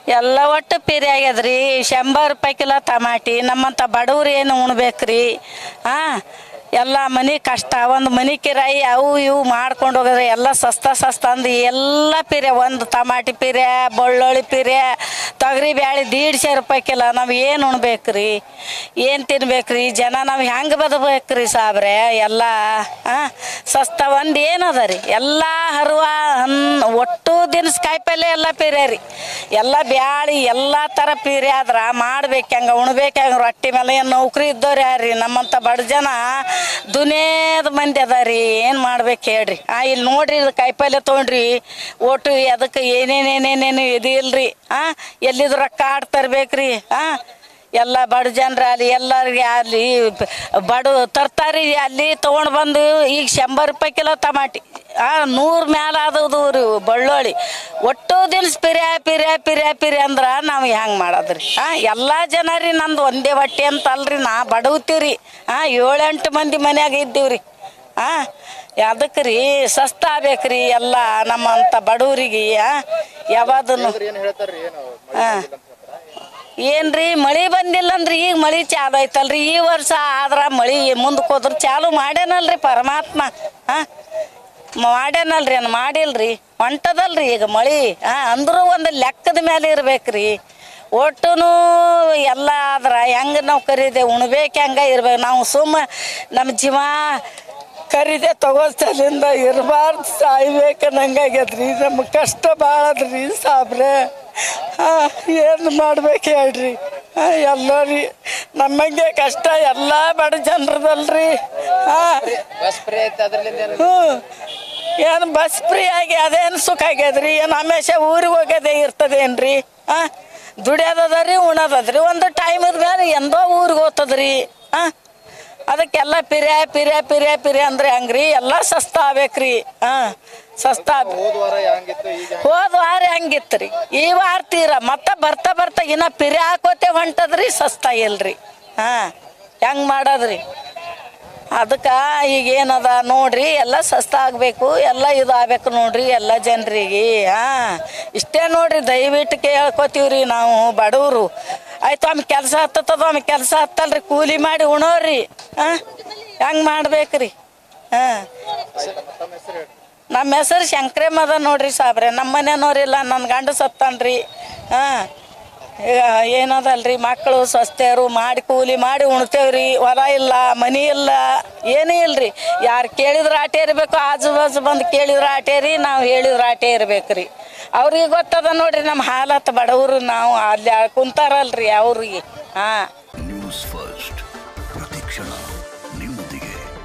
ಎಲ್ಲ ಒಟ್ಟು ಪಿರಿ ಆಗ್ಯದ್ರಿ ಶಂಬರ್ ರೂಪಾಯಿ ಕಿಲೋ ಟಮಾಟಿ ನಮ್ಮಂಥ ಬಡವ್ರು ಏನು ಉಣ್ಬೇಕ್ರಿ ಹಾಂ ಎಲ್ಲ ಮನೆ ಕಷ್ಟ ಒಂದು ಮನೆ ಕಿರಾಯಿ ಅವು ಇವು ಮಾಡ್ಕೊಂಡು ಹೋಗಿದ್ರೆ ಎಲ್ಲ ಸಸ್ತ ಸಸ್ತ ಅಂದು ಎಲ್ಲ ಪಿರೆ ಒಂದು ಟಮಾಟಿ ಪಿರೆ ಬೆಳ್ಳುಳ್ಳಿ ಪಿರೆ ತೊಗರಿ ಬ್ಯಾಳಿ ದೀಡ್ಸೆ ರೂಪಾಯಿ ಕಿಲೋ ನಾವು ಏನು ಉಣ್ಬೇಕ್ರಿ ಏನು ತಿನ್ಬೇಕ್ರಿ ಜನ ನಾವು ಹೆಂಗೆ ಬದಬೇಕ್ರಿ ಸಾಬ್ರೆ ಎಲ್ಲ ಹಾಂ ಸಸ್ತ ಒಂದು ಏನದ ರೀ ಎಲ್ಲ ಹರುವ ಹನ್ ಒಟ್ಟು ದಿನಸ್ ಕಾಯಿಪಲ್ಲೆ ಎಲ್ಲ ಪಿರೆ ರೀ ಎಲ್ಲ ಬ್ಯಾಳಿ ಎಲ್ಲ ಥರ ಪೀರೆ ಆದ್ರೆ ಮಾಡ್ಬೇಕು ಹೆಂಗೆ ಉಣ್ಬೇಕು ಹೆಂಗೆ ರೊಟ್ಟಿ ಮೇಲೆ ಏನು ನೌಕರಿ ಇದ್ದವ್ರು ಯಾರ್ರಿ ನಮ್ಮಂಥ ಬಡ ಜನ ದುನಿಯಾದ ಮಂದಿ ಅದ ರೀ ಏನು ಮಾಡ್ಬೇಕು ಹೇಳ್ರಿ ಆ ಇಲ್ಲಿ ನೋಡ್ರಿ ಇದು ಕಾಯಿಪಲ್ಲೆ ತೊಗೊಂಡ್ರಿ ಒಟ್ಟು ಅದಕ್ಕೆ ಏನೇನೇನೇನೇನು ಇದು ಇಲ್ರಿ ಹಾಂ ಎಲ್ಲಿದು ರೊಕ್ಕ ಆಡ್ ತರ್ಬೇಕ್ರಿ ಹಾಂ ಎಲ್ಲ ಬಡ ಜನರ ಅಲ್ಲಿ ಎಲ್ಲರಿಗೆ ಅಲ್ಲಿ ಬಡ ತರ್ತಾರಿ ಅಲ್ಲಿ ತೊಗೊಂಡು ಬಂದು ಈಗ ಶಂಬರ್ ರೂಪಾಯಿ ಕಿಲೋ ಟಮಾಟಿ ಆ ನೂರು ಮ್ಯಾಲೆ ಆದವು ರೀ ಬೆಳ್ಳುಳ್ಳಿ ಒಟ್ಟು ದಿನಸ್ ಪಿರ್ಯಾ ಪಿರ್ಯಾ ಪಿರ್ಯಾ ಪಿರ್ಯಾ ಅಂದ್ರೆ ನಾವು ಹೆಂಗೆ ಮಾಡೋದ್ರಿ ಹಾಂ ಎಲ್ಲ ಜನ ರೀ ನಂದು ಒಂದೇ ಹೊಟ್ಟೆ ಅಂತ ಅಲ್ರಿ ನಾ ಬಡವ್ತೀರಿ ಹಾಂ ಏಳೆಂಟು ಮಂದಿ ಮನ್ಯಾಗ ಇದ್ದೀವ್ರಿ ಹಾಂ ಅದಕ್ಕೆ ರೀ ಸಸ್ತ ಆಗ್ಬೇಕ್ರಿ ಎಲ್ಲ ನಮ್ಮಂಥ ಬಡವರಿಗೆ ಯಾವಾದನ್ನು ಏನು ಹೇಳ್ತಾರ್ರಿ ಏನು ಹಾಂ ಏನ್ರಿ ಮಳಿ ಬಂದಿಲ್ಲ ಅಂದ್ರೆ ಈಗ ಮಳಿ ಚಾಲು ಐತಲ್ರಿ ಈ ವರ್ಷ ಆದ್ರ ಮಳಿ ಮುಂದಕ್ಕೆ ಹೋದ್ರೆ ಚಾಲು ಮಾಡ್ಯಾನಲ್ರಿ ಪರಮಾತ್ಮ ಹಾಂ ಮಾಡ್ಯಾನಲ್ರಿ ಏನು ಮಾಡಿಲ್ರಿ ಹೊಂಟದಲ್ರಿ ಈಗ ಮಳಿ ಹಾಂ ಅಂದ್ರೂ ಒಂದು ಲೆಕ್ಕದ ಮೇಲೆ ಇರ್ಬೇಕ್ರಿ ಒಟ್ಟುನು ಎಲ್ಲ ಆದ್ರ ಹೆಂಗೆ ನಾವು ಕರೀದೆ ಉಣ್ಬೇಕು ಹೆಂಗೆ ಇರ್ಬೇಕು ನಾವು ಸುಮ್ಮ ನಮ್ಮ ಜೀವ ಕರಿದೆ ತಗೋಸ್ತಲಿಂದ ಇರಬಾರ್ದು ಸಾಯ್ಬೇಕು ನಂಗಾಗ್ಯದ್ರಿ ನಮ್ಮ ಕಷ್ಟ ಭಾಳ ಅದ್ರಿ ಸಾಬ್ರೆ ಹಾಂ ಏನು ಮಾಡ್ಬೇಕು ಹೇಳ್ರಿ ಹಾಂ ಎಲ್ಲ ರೀ ನಮ್ಮಂಗೆ ಕಷ್ಟ ಎಲ್ಲ ಬಡ ಜನರದಲ್ರಿ ಹಾಂ ಬಸ್ ಫ್ರೀ ಐತೆ ಅದ್ರಲ್ಲಿಂದ ಏನು ಹ್ಞೂ ಏನು ಬಸ್ ಫ್ರೀ ಆಗಿ ಅದೇನು ಸುಖ ಆಗ್ಯದ್ರಿ ಏನು ಹಮೇಶ ಊರಿಗೆ ಹೋಗೋದೇ ಇರ್ತದೇನ್ರಿ ಹಾಂ ದುಡಿಯೋದದ ರೀ ಉಣೋದದ್ರಿ ಒಂದು ಟೈಮದ ಮೇಲೆ ಎಂದೋ ಊರಿಗೆ ಹೋಗ್ತದ್ರಿ ಹಾಂ ಅದಕ್ಕೆಲ್ಲ ಪಿರ್ಯಾ ಪಿರ್ಯಾ ಪಿರ್ಯಾ ಪಿರ್ಯಾ ಅಂದ್ರೆ ಹೆಂಗ್ರಿ ಎಲ್ಲ ಸಸ್ತ ಆಗ್ಬೇಕ್ರಿ ಹಾಂ ಸಸ್ತ ಆಗ್- ಹೋದ ವಾರ ಹೆಂಗಿತ್ತು ಈಗ ಹೋದ ವಾರ ಹೆಂಗಿತ್ತು ರೀ ಈ ವಾರ ತೀರ ಮತ್ತೆ ಬರ್ತಾ ಬರ್ತಾ ಇನ್ನ ಪಿರಿ ಹಾಕೋತೆ ಹೊಂಟದ್ರಿ ಸಸ್ತಾ ಇಲ್ರಿ ಹಾಂ ಹೆಂಗೆ ಮಾಡೋದ್ರಿ ಅದಕ್ಕೆ ಈಗ ಏನದ ನೋಡ್ರಿ ಎಲ್ಲ ಸಸ್ತ ಆಗಬೇಕು ಎಲ್ಲ ಇದು ಆಗ್ಬೇಕು ನೋಡ್ರಿ ಎಲ್ಲ ಜನರಿಗೆ ಹಾಂ ಇಷ್ಟೇ ನೋಡ್ರಿ ದಯವಿಟ್ಟು ಕೇಳ್ಕೊತೀವ್ರಿ ನಾವು ಬಡವರು ಆಯ್ತು ಆಮೇಲೆ ಕೆಲಸ ಹತ್ತದ ಆಮೇಲೆ ಕೆಲಸ ಹತ್ತಲ್ರಿ ಕೂಲಿ ಮಾಡಿ ಉಣೋರಿ ಹಾಂ ಹೆಂಗೆ ಮಾಡ್ಬೇಕ್ರಿ ಹಾಂ ತಮ್ಮ ಹೆಸರು ಹೇಳಿ ನಮ್ಮ ಹೆಸರು ಶಂಕ್ರಮ್ಮ ಅದ ನೋಡ್ರಿ ಸಾಬ್ರೆ ನಮ್ಮ ಮನೆಯವ್ರಿಲ್ಲ ನನ್ನ ಗಂಡ ಸತ್ತಾನ್ರಿ ಹಾಂ ಈಗ ಏನದಲ್ರಿ ಮಕ್ಕಳು ಸ್ವಸ್ಥರು ಮಾಡಿ ಕೂಲಿ ಮಾಡಿ ಉಣ್ತೇವ್ರಿ ಹೊಲ ಇಲ್ಲ ಮನಿ ಇಲ್ಲ ಏನೂ ಇಲ್ರಿ ಯಾರು ಕೇಳಿದ್ರೆ ಆಟೆ ಇರಬೇಕು ಆಜು ಬಾಜು ಬಂದು ಕೇಳಿದ್ರೆ ಆಟೆ ರೀ ನಾವು ಹೇಳಿದ್ರೆ ಆಟೆ ಇರ್ಬೇಕು ರೀ ಅವ್ರಿಗೆ ಗೊತ್ತದ ನೋಡ್ರಿ ನಮ್ಮ ಹಾಲತ್ ಬಡವರು ನಾವು ಅಲ್ಲಿ ಕುಂತಾರಲ್ರಿ ಅವ್ರಿಗೆ ಹಾಂ ನ್ಯೂಸ್ ಫಸ್ಟ್ ಪ್ರತಿಕ್ಷಣ ನಿಮ್ಮೊಂದಿಗೆ